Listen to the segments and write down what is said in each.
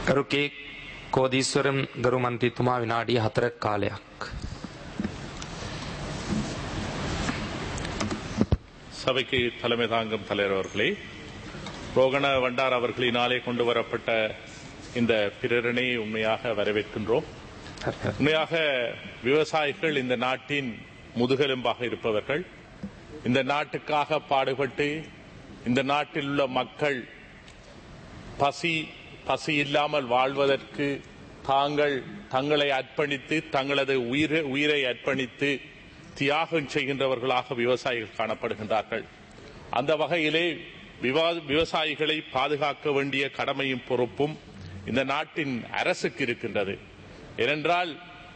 ගරු කේ කෝදීස්වරම් ගරු මන්ත්‍රීතුමා විනාඩිය හතරක් කාලයක්. சபைக்கு தலைமை தாங்கும் தலைவர் அவர்களே ரோகண வண்டார் அவர்களினாலே கொண்டு வரப்பட்ட இந்த பிரேரணையை உண்மையாக வரவேற்கின்றோம் உண்மையாக விவசாயிகள் இந்த நாட்டின் முதுகெலும்பாக இருப்பவர்கள் இந்த நாட்டுக்காக பாடுபட்டு இந்த நாட்டில் உள்ள மக்கள் பசி பசி இல்லாமல் வாழ்வதற்கு தாங்கள் தங்களை அர்ப்பணித்து தங்களது உயிரை உயிரை அர்ப்பணித்து தியாகம் செய்கின்றவர்களாக விவசாயிகள் காணப்படுகின்றார்கள் அந்த வகையிலே விவா- விவசாயிகளை பாதுகாக்க வேண்டிய கடமையும் பொறுப்பும் இந்த நாட்டின் அரசுக்கு இருக்கின்றது ஏனென்றால்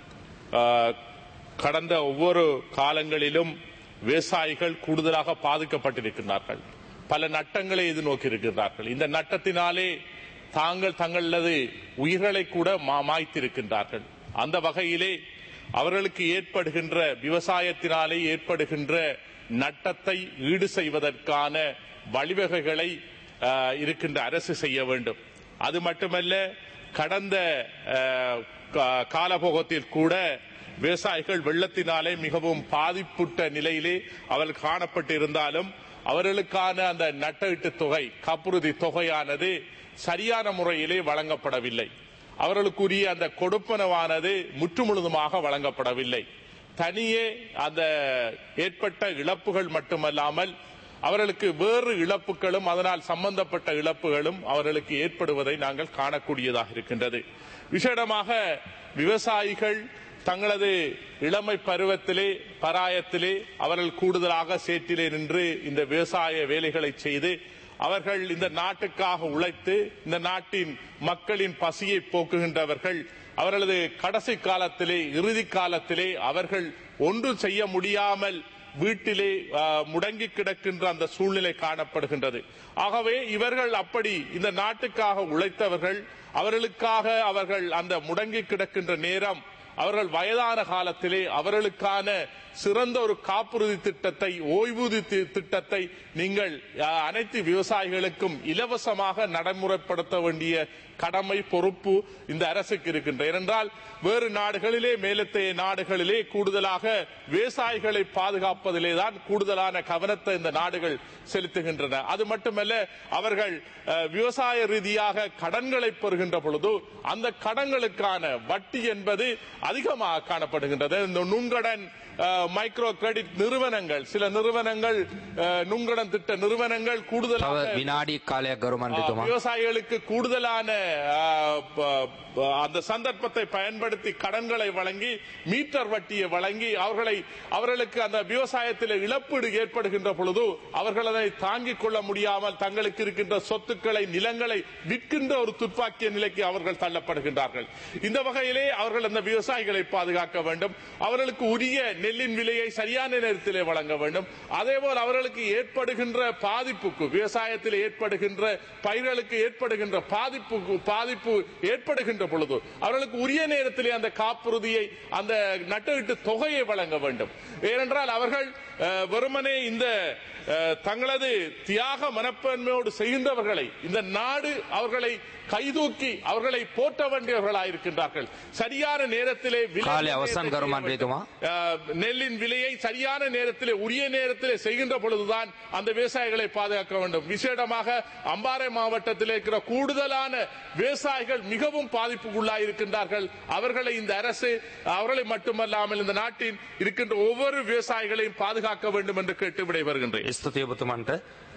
ஆஹ், கடந்த ஒவ்வொரு காலங்களிலும் விவசாயிகள் கூடுதலாக பாதிக்கப்பட்டிருக்கிறார்கள் பல நட்டங்களை எதிர்நோக்கி இருக்கிறார்கள் இந்த நட்டத்தினாலே தாங்கள் தங்களது உயிர்களை கூட மா- மாய்த்திருக்கின்றார்கள் அந்த வகையிலே அவர்களுக்கு ஏற்படுகின்ற விவசாயத்தினாலே ஏற்படுகின்ற நட்டத்தை ஈடு செய்வதற்கான வழிவகைகளை ஆஹ், இருக்கின்ற அரசு செய்ய வேண்டும் அது மட்டுமல்ல கடந்த ஆஹ், கா- காலபோகத்தில் கூட விவசாயிகள் வெள்ளத்தினாலே மிகவும் பாதிப்புட்ட நிலையிலே அவர்கள் காணப்பட்டிருந்தாலும் அவர்களுக்கான அந்த நட்டஈட்டு தொகை காப்புறுதி தொகையானது சரியான முறையிலே வழங்கப்படவில்லை அவர்களுக்குரிய அந்த கொடுப்பனவானது முற்றுமுழுதுமாக வழங்கப்படவில்லை தனியே அந்த ஏற்பட்ட இழப்புகள் மட்டுமல்லாமல் அவர்களுக்கு வேறு இழப்புகளும் அதனால் சம்பந்தப்பட்ட இழப்புகளும் அவர்களுக்கு ஏற்படுவதை நாங்கள் காணக்கூடியதாக இருக்கின்றது விசேடமாக விவசாயிகள் தங்களது இளமை பருவத்திலே பராயத்திலே அவர்கள் கூடுதலாக சேற்றிலே நின்று இந்த விவசாய வேலைகளை செய்து அவர்கள் இந்த நாட்டுக்காக உழைத்து இந்த நாட்டின் மக்களின் பசியை போக்குகின்றவர்கள் அவர்களது கடைசி காலத்திலே இறுதி காலத்திலே அவர்கள் ஒன்றும் செய்ய முடியாமல் வீட்டிலே ஆ, முடங்கி கிடக்கின்ற அந்த சூழ்நிலை காணப்படுகின்றது ஆகவே இவர்கள் அப்படி இந்த நாட்டுக்காக உழைத்தவர்கள் அவர்களுக்காக அவர்கள் அந்த முடங்கி கிடக்கின்ற நேரம் அவர்கள் வயதான காலத்திலே அவர்களுக்கான சிறந்த ஒரு காப்புறுதி திட்டத்தை ஓய்வூதிய தி- திட்டத்தை நீங்கள் ஆ, அனைத்து விவசாயிகளுக்கும் இலவசமாக நடைமுறைப்படுத்த வேண்டிய கடமை பொறுப்பு இந்த அரசுக்கு இருக்கின்ற ஏனென்றால் வேறு நாடுகளிலே மேலத்தைய நாடுகளிலே கூடுதலாக விவசாயிகளை பாதுகாப்பதிலே தான் கூடுதலான கவனத்தை இந்த நாடுகள் செலுத்துகின்றன அது மட்டுமல்ல அவர்கள் அஹ், விவசாய ரீதியாக கடன்களை பெறுகின்ற பொழுது அந்த கடன்களுக்கான வட்டி என்பது அதிகமாக காணப்படுகின்றது இந்த நுண்கடன் அஹ், மைக்ரோ கிரெடிட் நிறுவனங்கள் சில நிறுவனங்கள் அஹ், நுண்கடன் திட்ட நிறுவனங்கள் තව கூடுதலாக විනාඩි කාලයක් ගරු මන්ත්‍රීතුමා. விவசாயிகளுக்கு கூடுதலான ஆ, ப- ப- அந்த சந்தர்ப்பத்தை பயன்படுத்தி கடன்களை வழங்கி மீட்டர் வட்டியை வழங்கி அவர்களை அவர்களுக்கு அந்த விவசாயத்தில் இழப்பீடு ஏற்படுகின்ற பொழுது அவர்கள் அதை தாங்கிக் கொள்ள முடியாமல் தங்களுக்கு இருக்கின்ற சொத்துக்களை நிலங்களை விற்கின்ற ஒரு துப்பாக்கிய நிலைக்கு அவர்கள் தள்ளப்படுகின்றார்கள் இந்த வகையிலே அவர்கள் அந்த விவசாயிகளை பாதுகாக்க வேண்டும் அவர்களுக்கு உரிய நெல்லின் விலையை சரியான நேரத்திலே வழங்க வேண்டும் அதேபோல் அவர்களுக்கு ஏற்படுகின்ற பாதிப்புக்கு விவசாயத்தில் ஏற்படுகின்ற பயிர்களுக்கு ஏற்படுகின்ற பாதிப்புக்கு பாதிப்பு ஏற்படுகின்ற பொழுது அவர்களுக்கு உரிய நேரத்திலே அந்த காப்புறுதியை அந்த நட்டுவிட்டு தொகையை வழங்க வேண்டும் ஏனென்றால் அவர்கள் அஹ், வெறுமனே இந்த அஹ், தங்களது தியாக மனப்பான்மையோடு செய்கின்றவர்களை இந்த நாடு அவர்களை கைதூக்கி அவர்களை போற்ற வேண்டியவர்களாயிருக்கின்றார்கள் சரியான நேரத்திலே விலை කාලය අවසන් நிர்ணயத்தை ගරු செய்ய මන්ත්‍රීතුමා. அஹ், நெல்லின் விலையை சரியான நேரத்திலே உரிய நேரத்திலே செய்கின்ற பொழுதுதான் அந்த விவசாயிகளை பாதுகாக்க வேண்டும் விசேடமாக அம்பாறை மாவட்டத்தில் இருக்கிற கூடுதலான விவசாயிகள் மிகவும் பாதிப்புக்குள்ளாயிருக்கின்றார்கள் அவர்களை இந்த அரசு அவர்களை மட்டுமல்லாமல் இந்த நாட்டின் இருக்கின்ற ஒவ்வொரு விவசாயிகளையும் பாதுகாக்க வேண்டும் என்று கேட்டு விடைபெறுகின்றேன் ස්තුතිය ඔබතුමන්ට